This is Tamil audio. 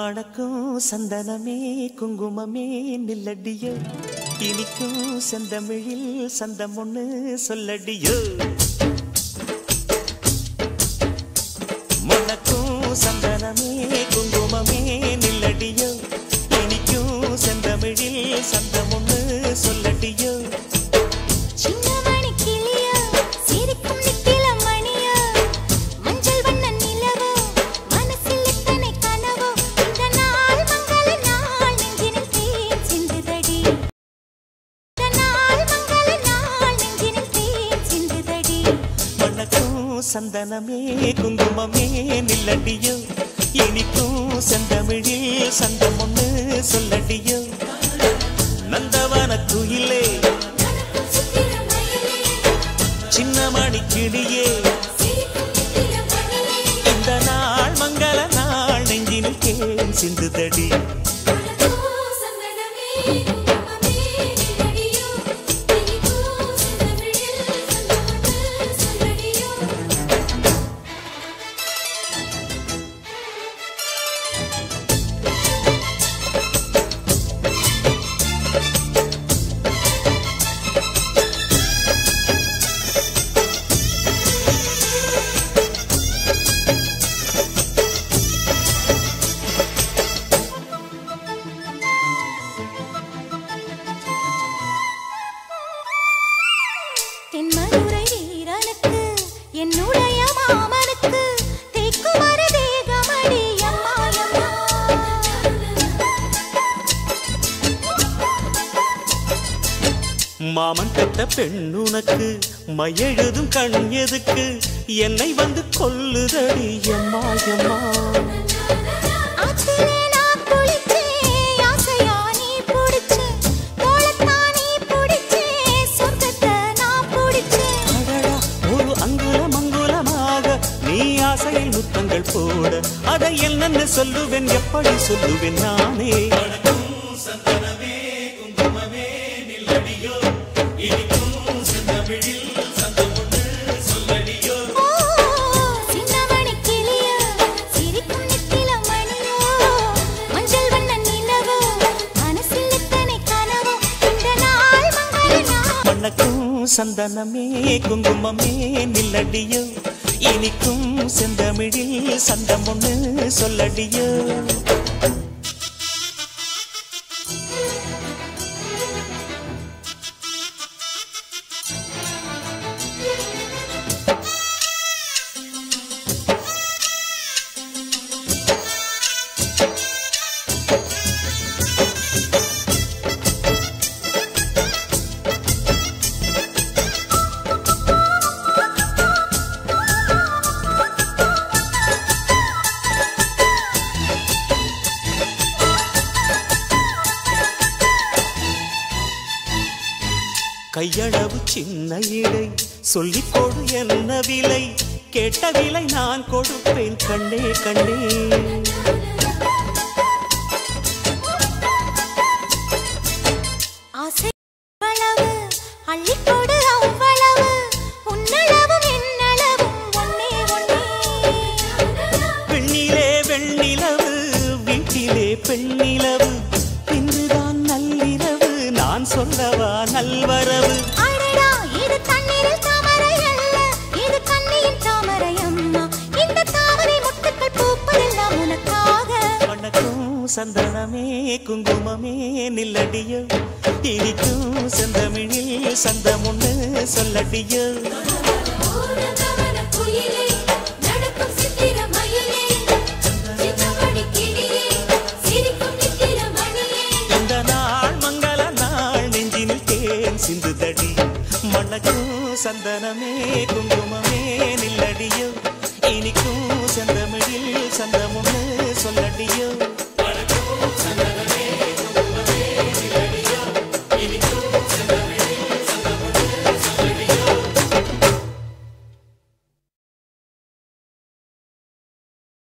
மணக்கும் சந்தனமே குங்குமமே நில்லடியோ இனிக்கும் செந்தமிழில் சந்தம் ஒண்ணு சொல்லடியோ மணக்கும் சந்தனமே குங்குமமே நில்லடியோ இனிக்கும் செந்தமிழில் சந்தம் ஒண்ணு சொல்லடியோ சின்ன மணி கிளியோ சிரிக்கும் நித்தில மணியோ மஞ்சள் வண்ண நிலவோ மனசில் எத்தனை கனவோ இந்த நாள் மங்கள நாள் நெஞ்சினில் தேன் சிந்துதடி இந்த நாள் மங்கள நாள் நெஞ்சினில் தேன் சிந்துதடி மணக்கும் சந்தனமே குங்குமமே நில்லடியோ இனிக்கும் செந்தமிழில் சந்தம் ஒண்ணு சொல்லடியோ நந்தவன குயிலே நடக்கும் சித்திர மயிலே சின்ன மணி கிளியே சிரிக்கும் நித்தில மணியே இந்த நாள் மங்கள நாள் நெஞ்சினில் தேன் சிந்துதடி மணக்கும் சந்தனமே குங்குமமே நிலடியோ இனிக்கும் செந்தமிழில் சந்தமொன்று சொல்லடியோ தென்மதுரை வீரனுக்கு என்னுடைய மாமனுக்கு தேக்குமர தேகமடி அம்மா அம்மா மாமன் பெத்த பெண்ணுனக்கு மையெழுதும் கண் எதுக்கு என்னை வந்து கொல்லுதடி எம்மா எம்மா ஆத்திலே நான் குளிச்சேன் ஆசையா நீ புடிச்சே தோளத்தான் நீ புடிச்சே சொர்க்கத்தை நான் புடிச்சேன் அடடா ஒரு அங்குலம் அங்குலமாக நீ ஆசையில் முத்தங்கள் போட அதை என்னன்னு சொல்லுவேன் எப்படி சொல்லுவேன் நானே ஓ சின்னமணி கிளியோ சிரிக்கும் நித்தில மணியோ மஞ்சள் வண்ண நிலவோ மனசில் எத்தனை கனவோ இந்த நாள் மங்கள நாள் மணக்கும் சந்தனமே குங்குமமே நில்லடியோ இனிக்கும் செந்தமிழில் சந்தம் ஒண்ணு சொல்லடியோ கையளவு சின்ன இடை சொல்லிக் கொடு என்ன விலை கேட்ட விலை நான் கொடுப்பேன் கண்ணே கண்ணே ஆசை அவ்வளவு அள்ளிக்கொடு அவ்வளவு உன்னளவும் என்னளவும் ஒன்னே ஒன்னே பெண்ணிலே வெண்ணிலவு வீட்டிலே பெண்ணிலவு இன்றுதான் நள்ளிரவு நான் சொல்லவா நல்வரவு அடடா இது தண்ணீரில் தாமரை அல்ல இது கண்ணியின் தாமரை அம்மா இந்த தாமரை முட்டுக்கள் பூப்பதெல்லாம் உனக்காக வணக்கம் சந்தனமே குங்குமமே நில்லடியோ இனிக்கும் செந்தமிழில் சந்தம் ஒண்ணு சொல்லடியோ இந்த நாள் மங்கள நாள் நெஞ்சினில் தேன் சிந்துதடி மணக்கும் சந்தனமே குங்குமமே நில்லடியோ இனிக்கும் செந்த